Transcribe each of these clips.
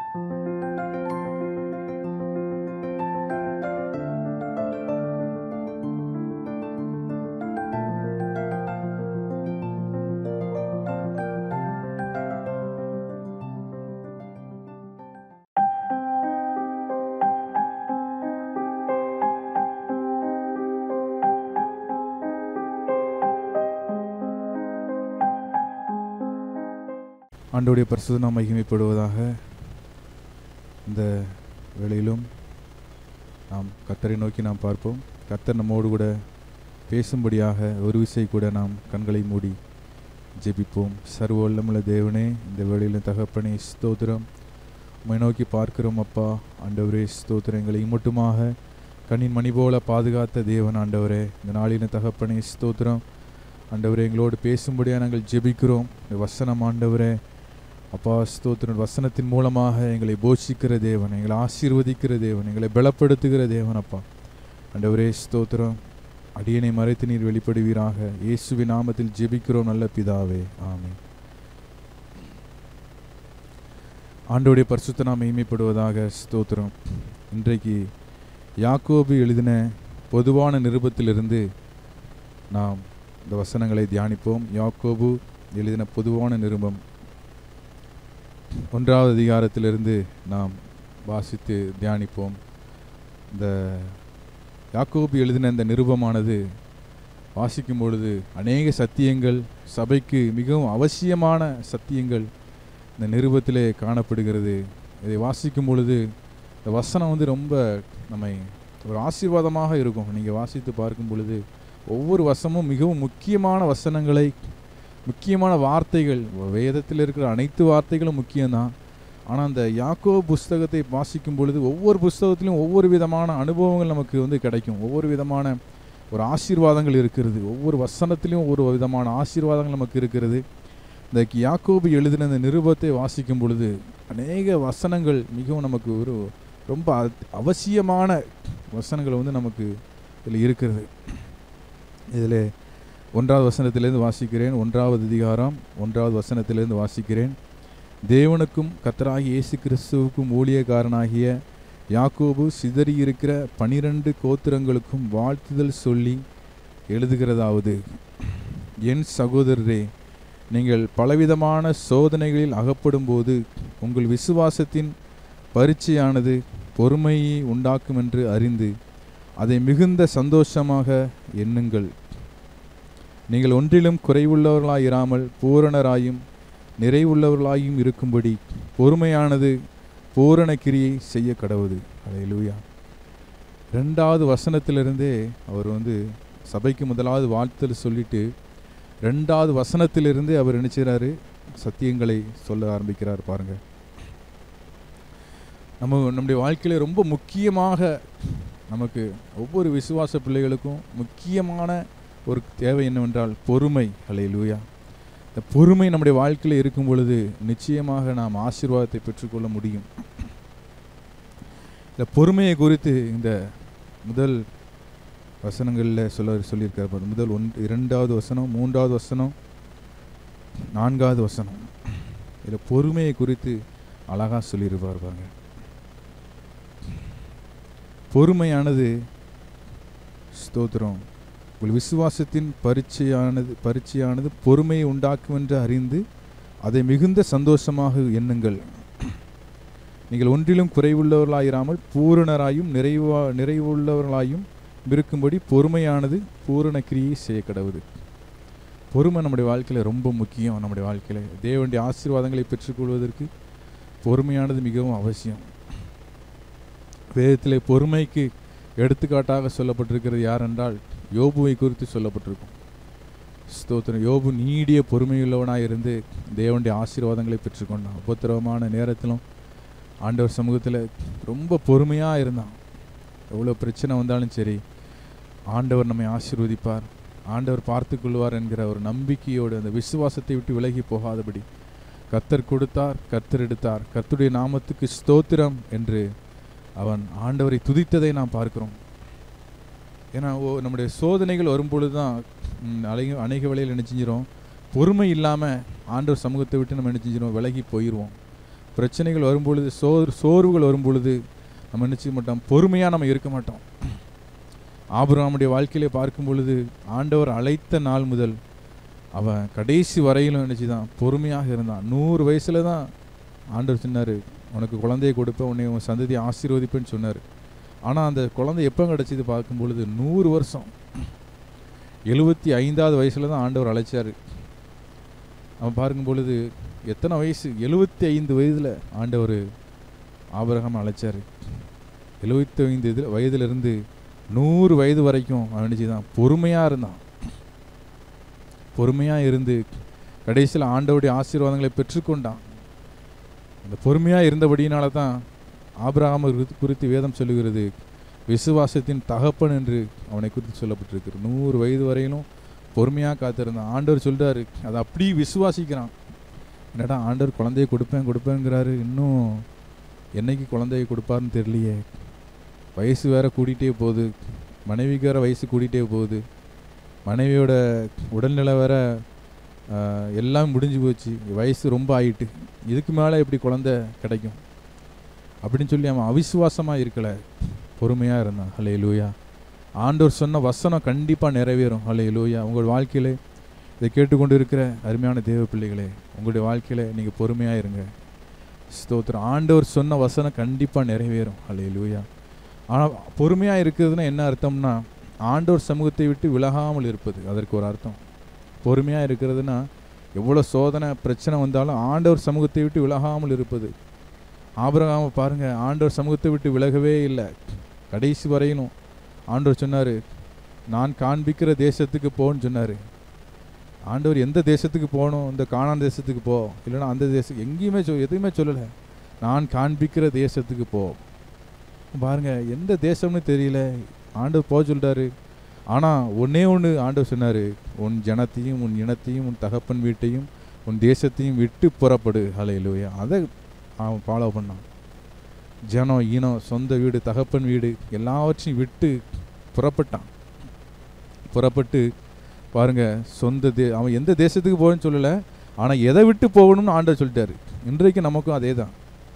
ஆண்டோடைய பரிசுத்த நாம் மகிமைப்படுவதாக இந்த வேளையிலும் நாம் கத்தரை நோக்கி நாம் பார்ப்போம் கத்தர் நம்மோடு கூட பேசும்படியாக ஒரு விசை கூட நாம் கண்களை மூடி ஜெபிப்போம் சர்வ வல்லமுள்ள தேவனே இந்த வேளையிலும் தகப்பனே ஸ்தோத்திரம் உம்மை நோக்கி பார்க்கிறோம் அப்பா ஆண்டவரே ஸ்தோத்திரம் எங்களை மட்டுமாக கண்ணின் மணி போல பாதுகாத்த தேவன் ஆண்டவரே இந்த நாளின தகப்பனே ஸ்தோத்திரம் ஆண்டவரே எங்களோடு பேசும்படியாக நாங்கள் ஜெபிக்கிறோம் இந்த வசனம் ஆண்டவரே அப்பா ஸ்தோத்திரன் வசனத்தின் மூலமாக எங்களை போஷிக்கிற தேவன் எங்களை ஆசீர்வதிக்கிற தேவன் எங்களை பலப்படுத்துகிற தேவன் அப்பா ஆண்டவரே ஸ்தோத்திரம் அடியனை மறைத்து நீர் வெளிப்படுவீராக இயேசுவின் நாமத்தில் ஜெபிக்கிறோம் நல்ல பிதாவே ஆமென் ஆண்டோடைய பரிசுத்த நாம் மகிமைப்படுவதாக ஸ்தோத்திரம் இன்றைக்கு யாக்கோபு எழுதின பொதுவான நிருபத்திலிருந்து நாம் இந்த வசனங்களை தியானிப்போம் யாக்கோபு எழுதின பொதுவான நிருபம் ஒன்றாவது அதிகாரத்திலிருந்து நாம் வாசித்து தியானிப்போம் இந்த யாக்கோபு எழுதின இந்த நிருபமானது வாசிக்கும் பொழுது அநேக சத்தியங்கள் சபைக்கு மிகவும் அவசியமான சத்தியங்கள் இந்த நிருபத்திலே காணப்படுகிறது இதை வாசிக்கும் பொழுது இந்த வசனம் வந்து ரொம்ப நம்மை ஒரு ஆசீர்வாதமாக இருக்கும் நீங்கள் வாசித்து பார்க்கும் பொழுது ஒவ்வொரு வசமும் மிகவும் முக்கியமான வசனங்களை முக்கியமான வார்த்தைகள் வேதத்தில் இருக்கிற அனைத்து வார்த்தைகளும் முக்கியம்தான் ஆனால் அந்த யாக்கோ புஸ்தகத்தை வாசிக்கும் பொழுது ஒவ்வொரு புஸ்தகத்திலும் ஒவ்வொரு விதமான அனுபவங்கள் நமக்கு வந்து கிடைக்கும் ஒவ்வொரு விதமான ஒரு ஆசீர்வாதங்கள் இருக்கிறது ஒவ்வொரு வசனத்திலும் ஒரு விதமான ஆசீர்வாதங்கள் நமக்கு இருக்கிறது இந்த யாக்கோபு எழுதின இந்த நிருபத்தை வாசிக்கும் பொழுது அநேக வசனங்கள் மிகவும் நமக்கு ஒரு ரொம்ப அத்- அவசியமான வசனங்கள் வந்து நமக்கு இதில் இருக்கிறது இதில் ஒன்றாவது வசனத்திலிருந்து வாசிக்கிறேன் ஒன்றாவது அதிகாரம் ஒன்றாவது வசனத்திலிருந்து வாசிக்கிறேன் தேவனுக்கும் கர்த்தராகிய இயேசு கிறிஸ்துவுக்கும் ஊழியக்காரனாகிய யாக்கோபு சிதறியிருக்கிற பனிரெண்டு கோத்திரங்களுக்கும் வாழ்த்துதல் சொல்லி எழுதுகிறதாவது என் சகோதரரே நீங்கள் பலவிதமான சோதனைகளில் அகப்படும்போது உங்கள் விசுவாசத்தின் பரீட்சையானது பொறுமையை உண்டாக்கும் என்று அறிந்து அதை மிகுந்த சந்தோஷமாக எண்ணுங்கள் நீங்கள் ஒன்றிலும் குறைவுள்ளவர்களாயிராமல் பூரணராயும் நிறைவுள்ளவர்களாயும் இருக்கும்படி பொறுமையானது பூரண கிரியை செய்ய கடவுது அலையிலூயா ரெண்டாவது வசனத்திலிருந்தே அவர் வந்து சபைக்கு முதலாவது வாழ்த்தல் சொல்லிட்டு ரெண்டாவது வசனத்திலிருந்தே அவர் நினைச்சாரு சத்தியங்களை சொல்ல ஆரம்பிக்கிறார் பாருங்க நம்ம நம்முடைய வாழ்க்கையில ரொம்ப முக்கியமாக நமக்கு ஒவ்வொரு விசுவாச பிள்ளைகளுக்கும் முக்கியமான ஒரு தேவை என்னவென்றால் பொறுமை ஹalleluya இந்த பொறுமை நம்முடைய வாழ்க்கையில் இருக்கும் பொழுது நிச்சயமாக நாம் ஆசீர்வாதத்தை பெற்றுக்கொள்ள முடியும் இந்த பொறுமையை குறித்து இந்த முதல் வசனங்களில் சொல்ல சொல்லியிருக்கார் பாருங்க. முதல் ஒன் இரண்டாவது வசனம் மூன்றாவது வசனம் நான்காவது வசனம் இதில் பொறுமையை குறித்து அழகாக சொல்லியிருப்பார் பாருங்க பொறுமையானது ஸ்தோத்திரம் உங்கள் விசுவாசத்தின் பரீட்சையானது பரீட்சையானது பொறுமையை உண்டாக்கும் என்று அறிந்து அதை மிகுந்த சந்தோஷமாக எண்ணுங்கள் நீங்கள் ஒன்றிலும் குறைவுள்ளவர்களாயிராமல் பூரணராயும் நிறைவா நிறைவுள்ளவர்களாயும் இருக்கும்படி பொறுமையானது பூரண கிரியை செய்ய கடவுது பொறுமை நம்முடைய வாழ்க்கையில் ரொம்ப முக்கியம் நம்முடைய வாழ்க்கையில் தேவனுடைய ஆசீர்வாதங்களை பெற்றுக்கொள்வதற்கு பொறுமையானது மிகவும் அவசியம் வேதத்திலே பொறுமைக்கு எடுத்துக்காட்டாக சொல்லப்பட்டிருக்கிறது யார் என்றால் யோபுவை குறித்து சொல்லப்பட்டிருக்கும் ஸ்தோத்திரம் யோபு நீடிய பொறுமையுள்ளவனாக இருந்து தேவனுடைய ஆசீர்வாதங்களை பெற்றுக்கொண்டான் உபத்திரவமான நேரத்திலும் ஆண்டவர் சமூகத்தில் ரொம்ப பொறுமையாக இருந்தான் எவ்வளோ பிரச்சனை வந்தாலும் சரி ஆண்டவர் நம்மை ஆசீர்வதிப்பார் ஆண்டவர் பார்த்து கொள்வார் என்கிற ஒரு நம்பிக்கையோடு அந்த விசுவாசத்தை விட்டு விலகி போகாதபடி கர்த்தர் கொடுத்தார் கர்த்தர் எடுத்தார் கர்த்தருடைய நாமத்துக்கு ஸ்தோத்திரம் என்று அவன் ஆண்டவரை துதித்ததை நாம் பார்க்கிறோம் ஏன்னா ஓ நம்முடைய சோதனைகள் வரும்பொழுது தான் ம், அநேக அநேக வேளையில் என்ன செஞ்சிரும் பொறுமை இல்லாமல் ஆண்டவர் சமூகத்தை விட்டு நம்ம என்ன செஞ்சிரும் விலகி போயிடுவோம் பிரச்சனைகள் வரும் பொழுது சோர் சோர்வுகள் வரும் பொழுது நம்ம என்ன செய்ய மாட்டோம் பொறுமையாக நம்ம இருக்க மாட்டோம் ஆபிரகாமுடைய வாழ்க்கையிலே பார்க்கும் பொழுது ஆண்டவர் அழைத்த நாள் முதல் அவன் கடைசி வரையிலும் நினச்சி தான் பொறுமையாக இருந்தான் நூறு வயசில் தான் ஆண்டவர் சொன்னார் உனக்கு குழந்தையை கொடுப்பேன் உன்னை உன் சந்ததியை ஆசீர்வதிப்பேன்னு சொன்னார் ஆனால் அந்த குழந்தை எப்போ கிடச்சிது பார்க்கும் பொழுது நூறு வருஷம் எழுபத்தி ஐந்தாவது வயசில் தான் ஆண்டவர் அழைச்சார் அவன் பார்க்கும் பொழுது எத்தனை வயசு எழுபத்தி ஐந்து வயதில் ஆண்டவர் ஆபரகம் அழைச்சார் எழுபத்தி ஐந்து இதில் வயதிலிருந்து நூறு வயது வரைக்கும் அவன் நினச்சி தான் பொறுமையாக இருந்தான் பொறுமையாக இருந்து கடைசியில் ஆண்டவருடைய ஆசீர்வாதங்களை பெற்றுக்கொண்டான் அந்த பொறுமையாக இருந்தபடியினால தான் ஆபிரகாம குறித்து வேதம் சொல்லுகிறது விசுவாசத்தின் தகப்பன் என்று அவனை குறித்து சொல்லப்பட்டிருக்கு நூறு வயது வரையிலும் பொறுமையாக காத்திருந்தான் ஆண்டவர் சொல்கிறாரு அதை அப்படியே விசுவாசிக்கிறான் என்னடா ஆண்டவர் குழந்தைய கொடுப்பேன் கொடுப்பேங்கிறாரு இன்னும் என்னைக்கு குழந்தைய கொடுப்பாருன்னு தெரியலையே வயசு வேற கூட்டிகிட்டே போகுது மனைவிக்கு வேற வயசு கூட்டிகிட்டே போகுது மனைவியோட உடல்நிலை வேற ஆஹ், எல்லாம் முடிஞ்சு போச்சு வயசு ரொம்ப ஆயிட்டு இதுக்கு மேலே எப்படி குழந்தை கிடைக்கும் அப்படின்னு சொல்லி அவன் அவிசுவாசமாக இருக்கலை பொறுமையாக இருந்தான் ஹலே லூயா ஆண்டவர் சொன்ன வசனம் கண்டிப்பாக நிறைவேறும் ஹலே லூயா உங்கள் வாழ்க்கையிலே இதை கேட்டுக்கொண்டு இருக்கிற அருமையான தேவ பிள்ளைகளே உங்களுடைய வாழ்க்கையில் நீங்கள் பொறுமையாக இருங்க ஸ்தோத்திரம் ஆண்டவர் சொன்ன வசனம் கண்டிப்பாக நிறைவேறும் ஹலே லூயா ஆனால் பொறுமையாக இருக்கிறதுனா என்ன அர்த்தம்னா ஆண்டவர் சமூகத்தை விட்டு விலகாமல் இருப்பது அதற்கு ஒரு அர்த்தம் பொறுமையாக இருக்கிறதுனா எவ்வளோ சோதனை பிரச்சனை வந்தாலும் ஆண்டவர் சமூகத்தை விட்டு விலகாமல் இருப்பது ஆபிரகாம பாருங்க ஆண்டவர் சமூகத்தை விட்டு விலகவே இல்லை கடைசி வரையிலும் ஆண்டவர் சொன்னார் நான் காண்பிக்கிற தேசத்துக்கு போன்னு சொன்னார் ஆண்டவர் எந்த தேசத்துக்கு போகணும் இந்த காணான் தேசத்துக்கு போ இல்லைன்னா அந்த தேசத்துக்கு எங்கேயுமே சொல் எதுவுமே சொல்லலை நான் காண்பிக்கிற தேசத்துக்கு போ பாருங்க எந்த தேசம்னு தெரியல ஆண்டவர் போக சொல்லிட்டாரு ஆனால் ஒன்றே ஒன்று ஆண்டவர் சொன்னார் உன் ஜனத்தையும் உன் இனத்தையும் உன் தகப்பன் வீட்டையும் உன் தேசத்தையும் விட்டு புறப்படு ஹலையிலூயா அதை அவன் ஃபாலோ பண்ணான் ஜனம் இனம் சொந்த வீடு தகப்பன் வீடு எல்லாவற்றையும் விட்டு புறப்பட்டான் புறப்பட்டு பாருங்க சொந்த தே அவன் எந்த தேசத்துக்கு போகணும்னு சொல்லலை ஆனால் எதை விட்டு போகணும்னு ஆண்டவர் சொல்லிட்டாரு இன்றைக்கு நமக்கும் அதே தான்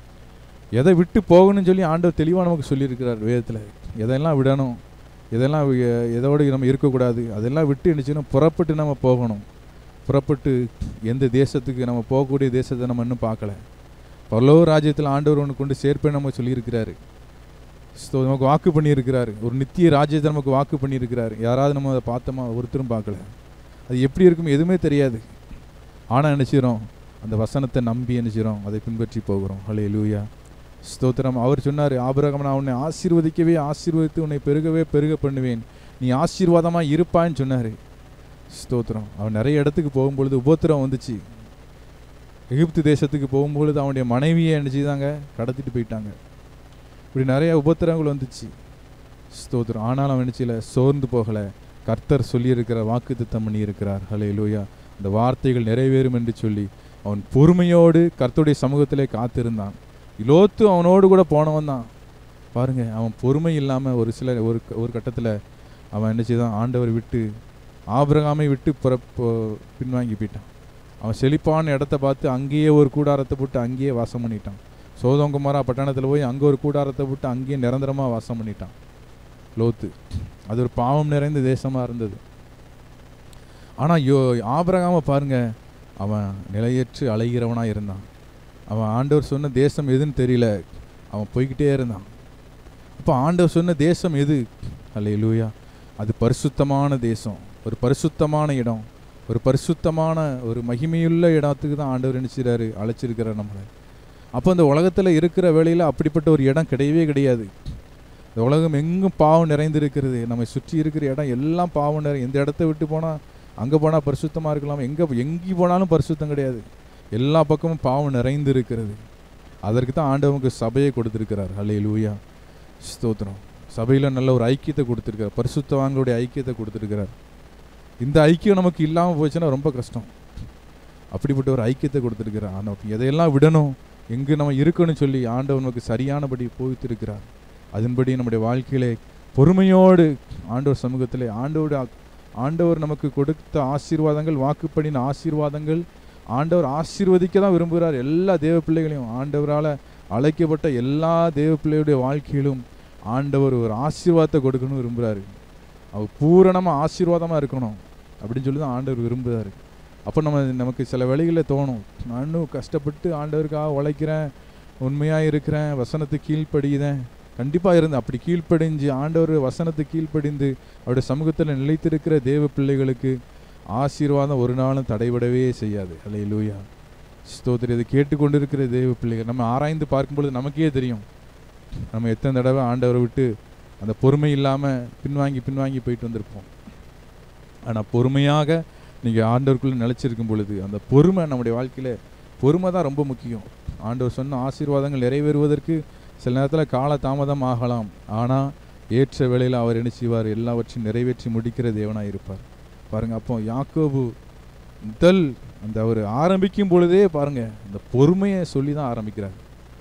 எதை விட்டு போகணும்னு சொல்லி ஆண்டவர் தெளிவாக நமக்கு சொல்லியிருக்கிறார் வேதத்தில் எதெல்லாம் விடணும் எதெல்லாம் வி- எதோடு நம்ம இருக்கக்கூடாது அதெல்லாம் விட்டு என்னச்சுன்னா புறப்பட்டு நம்ம போகணும் புறப்பட்டு எந்த தேசத்துக்கு நம்ம போகக்கூடிய தேசத்தை நம்ம இன்னும் பார்க்கல பரலோக ராஜ்யத்தில் ஆண்டவர் ஒன்று கொண்டு சேர்ப்பேன் நம்ம சொல்லியிருக்கிறாரு ஸ்தோ நமக்கு வாக்கு பண்ணியிருக்கிறாரு ஒரு நித்திய ராஜ்யத்தை நமக்கு வாக்கு பண்ணியிருக்கிறாரு யாராவது நம்ம அதை பார்த்தோமா ஒருத்தரும் பார்க்கல அது எப்படி இருக்கும் எதுவுமே தெரியாது ஆனால் நினச்சிரோம் அந்த வசனத்தை நம்பி நினச்சிரோம் அதை பின்பற்றி போகிறோம் ஹலே லூயா ஸ்தோத்திரம் அவர் சொன்னார் ஆபிரகாம் நான் உன்னை ஆசீர்வதிக்கவே ஆசீர்வதித்து உன்னை பெருகவே பெருக பண்ணுவேன் நீ ஆசீர்வாதமாக இருப்பான்னு சொன்னார் ஸ்தோத்திரம் அவன் நிறைய இடத்துக்கு போகும்பொழுது உபத்திரம் வந்துச்சு எகிப்து தேசத்துக்கு போகும்பொழுது அவனுடைய மனைவியை என்ன செய்தாங்க கடத்திட்டு போயிட்டாங்க இப்படி நிறைய உபத்திரங்கள் வந்துச்சு ஸ்தோத்திரம் ஆனாலும் அவன் நினச்சில சோர்ந்து போகலை கர்த்தர் சொல்லியிருக்கிற வாக்கு திட்டம் பண்ணி இருக்கிறார் ஹலே லூயா அந்த வார்த்தைகள் நிறைவேறும் என்று சொல்லி அவன் பொறுமையோடு கர்த்தருடைய சமூகத்திலே காத்திருந்தான் லோத்து அவனோடு கூட போனவன் தான் பாருங்க அவன் பொறுமை இல்லாமல் ஒரு சில ஒரு ஒரு கட்டத்தில் அவன் என்ன செய்தான் ஆண்டவர் விட்டு ஆபிரகாமை விட்டு புற போ- பின்வாங்கி போயிட்டான் அவன் செழிப்பான இடத்த பார்த்து அங்கேயே ஒரு கூடாரத்தை போட்டு அங்கேயே வாசம் பண்ணிட்டான் சோதங்குமாரா பட்டணத்தில் போய் அங்கே ஒரு கூடாரத்தை போட்டு அங்கேயே நிரந்தரமாக வாசம் பண்ணிட்டான் லோத்து அது ஒரு பாவம் நிறைந்த தேசமாக இருந்தது ஆனால் யோ ஆபிரகாம பாருங்க அவன் நிலையற்று அலைகிறவனாக இருந்தான் அவன் ஆண்டவர் சொன்ன தேசம் எதுன்னு தெரியல அவன் போய்கிட்டே இருந்தான் அப்போ ஆண்டவர் சொன்ன தேசம் எது அல்ல அது பரிசுத்தமான தேசம் ஒரு பரிசுத்தமான இடம் ஒரு பரிசுத்தமான ஒரு மகிமையுள்ள இடத்துக்கு தான் ஆண்டவர் நினைச்சிறாரு அழைச்சிருக்கிறார் நம்மளை அப்போ இந்த உலகத்தில் இருக்கிற வேளையில் அப்படிப்பட்ட ஒரு இடம் கிடையவே கிடையாது இந்த உலகம் எங்கும் பாவம் நிறைந்திருக்கிறது நம்மை சுற்றி இருக்கிற இடம் எல்லாம் பாவம் நிறை எந்த இடத்த விட்டு போனால் அங்கே போனால் பரிசுத்தமாக இருக்கலாம் எங்கே எங்கே போனாலும் பரிசுத்தம் கிடையாது எல்லா பக்கமும் பாவம் நிறைந்து இருக்கிறது அதற்கு தான் ஆண்டவனுக்கு சபையை கொடுத்துருக்கிறார் ஹலே லூயா ஸ்தோத்திரம் சபையில் நல்ல ஒரு ஐக்கியத்தை கொடுத்துருக்கார் பரிசுத்தவான்களுடைய ஐக்கியத்தை கொடுத்துருக்கிறார் இந்த ஐக்கியம் நமக்கு இல்லாமல் போச்சுன்னா ரொம்ப கஷ்டம் அப்படிப்பட்ட ஒரு ஐக்கியத்தை கொடுத்துருக்கிறார் ஆனால் எதையெல்லாம் விடணும் எங்கு நம்ம இருக்கணும்னு சொல்லி ஆண்டவர் நமக்கு சரியானபடி போய்த்திருக்கிறார் அதன்படி நம்முடைய வாழ்க்கையிலே பொறுமையோடு ஆண்டவர் சமூகத்திலே ஆண்டோட ஆண்டவர் நமக்கு கொடுத்த ஆசீர்வாதங்கள் வாக்குப்படின ஆசீர்வாதங்கள் ஆண்டவர் ஆசீர்வதிக்க தான் விரும்புகிறார் எல்லா தேவ பிள்ளைகளையும் ஆண்டவரால் அழைக்கப்பட்ட எல்லா தேவ பிள்ளையுடைய வாழ்க்கையிலும் ஆண்டவர் ஒரு ஆசீர்வாதத்தை கொடுக்கணும்னு விரும்புகிறாரு அவர் பூரணமாக ஆசீர்வாதமாக இருக்கணும் அப்படின்னு சொல்லி தான் ஆண்டவர் விரும்புகிறாரு அப்போ நம்ம நமக்கு சில வேளைகளில் தோணும் நானும் கஷ்டப்பட்டு ஆண்டவருக்காக உழைக்கிறேன் உண்மையாக இருக்கிறேன் வசனத்துக்கு கீழ்ப்படியுதேன் கண்டிப்பாக இருந்து அப்படி கீழ்ப்படிஞ்சு ஆண்டவர் வசனத்துக்கு கீழ்ப்படிந்து அவருடைய சமூகத்தில் நிலைத்திருக்கிற தேவ பிள்ளைகளுக்கு ஆசீர்வாதம் ஒரு நாளும் தடைபடவே செய்யாது அல்ல லூயா ஸ்தோத்திரி இதை கேட்டுக்கொண்டிருக்கிற தேவ பிள்ளைகள் நம்ம ஆராய்ந்து பார்க்கும்பொழுது நமக்கே தெரியும் நம்ம எத்தனை தடவை ஆண்டவரை விட்டு அந்த பொறுமை இல்லாமல் பின்வாங்கி பின்வாங்கி போயிட்டு வந்திருப்போம் ஆனால் பொறுமையாக நீங்கள் ஆண்டவருக்குள்ளே நிலச்சிருக்கும் பொழுது அந்த பொறுமை நம்முடைய வாழ்க்கையில் பொறுமை தான் ரொம்ப முக்கியம் ஆண்டவர் சொன்ன ஆசீர்வாதங்கள் நிறைவேறுவதற்கு சில நேரத்தில் கால தாமதம் ஆகலாம் ஆனால் ஏற்ற வேளையில் அவர் என்ன செய்வார் எல்லாவற்றையும் நிறைவேற்றி முடிக்கிற தேவனாக இருப்பார் பாருங்க அப்போ யாக்கோபு முதல் அந்த அவர் ஆரம்பிக்கும் பொழுதே பாருங்க அந்த பொறுமையை சொல்லி தான் ஆரம்பிக்கிறார்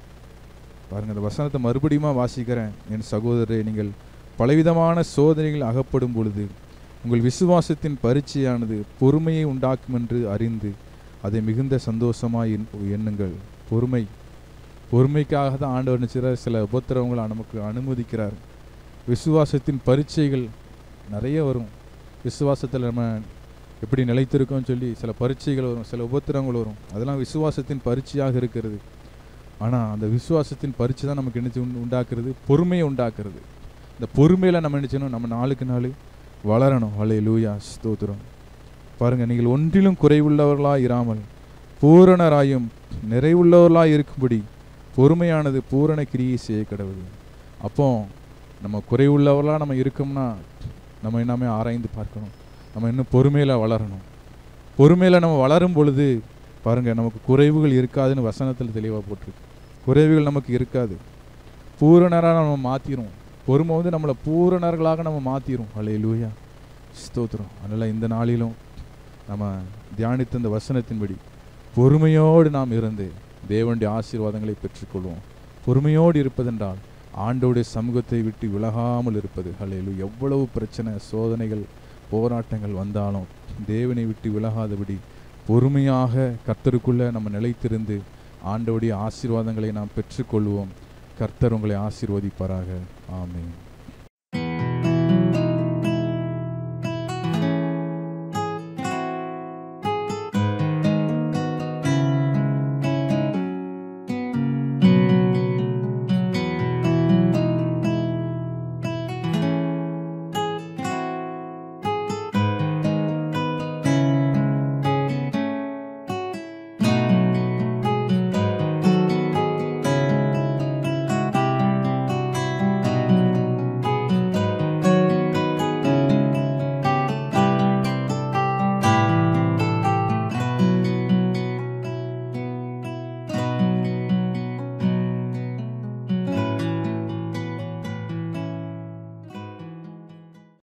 பாருங்க அந்த வசனத்தை மறுபடியும் வாசிக்கிறேன் என் சகோதரரை நீங்கள் பலவிதமான சோதனைகள் அகப்படும் பொழுது உங்கள் விசுவாசத்தின் பரீட்சையானது பொறுமையை உண்டாக்கும் என்று அறிந்து அதை மிகுந்த சந்தோஷமாய் எண்- எண்ணுங்கள் பொறுமை பொறுமைக்காக தான் ஆண்டவர் நினைச்சார் சில உபத்திரவங்களை நமக்கு அனுமதிக்கிறார் விசுவாசத்தின் பரீட்சைகள் நிறைய வரும் விசுவாசத்தில் நம்ம எப்படி நிலைத்திருக்கோம்னு சொல்லி சில பரீட்சைகள் வரும் சில உபத்திரங்கள் வரும் அதெல்லாம் விசுவாசத்தின் பரீட்சையாக இருக்கிறது ஆனால் அந்த விசுவாசத்தின் பரீட்சை தான் நமக்கு என்ன செய்யும் உண்டாக்குறது பொறுமையை உண்டாக்குறது இந்த பொறுமையில் நம்ம என்ன செய்யணும் நம்ம நாளுக்கு நாள் வளரணும் வளைய லூயா ஸ்தோத்திரம் பாருங்க நீங்கள் ஒன்றிலும் குறைவுள்ளவர்களாய் இராமல் பூரணராயும் நிறைவுள்ளவர்களாய் இருக்கும்படி பொறுமையானது பூரண கிரியை செய்ய கடவுள் அப்போ நம்ம குறைவுள்ளவர்களாக நம்ம இருக்கோம்னா நம்ம எல்லாமே ஆராய்ந்து பார்க்கணும் நம்ம இன்னும் பொறுமையில் வளரணும் பொறுமையில் நம்ம வளரும் பொழுது பாருங்க நமக்கு குறைவுகள் இருக்காதுன்னு வசனத்தில் தெளிவாக போட்டிருக்கு குறைவுகள் நமக்கு இருக்காது பூரணராக நம்ம மாற்றிடும் பொறுமை வந்து நம்மளை பூரணர்களாக நம்ம மாற்றிடும் அலைய லூயா ஸ்தோத்திரம் அதனால் இந்த நாளிலும் நம்ம தியானித்த இந்த வசனத்தின்படி பொறுமையோடு நாம் இருந்து தேவனுடைய ஆசீர்வாதங்களை பெற்றுக்கொள்வோம் பொறுமையோடு இருப்பதென்றால் ஆண்டோடைய சமூகத்தை விட்டு விலகாமல் இருப்பது ஹலேலு எவ்வளவு பிரச்சனை சோதனைகள் போராட்டங்கள் வந்தாலும் தேவனை விட்டு விலகாதபடி பொறுமையாக கர்த்தருக்குள்ளே நம்ம நிலைத்திருந்து ஆண்டவுடைய ஆசீர்வாதங்களை நாம் பெற்றுக்கொள்வோம் கர்த்தர் உங்களை ஆசீர்வதிப்பாராக ஆமென்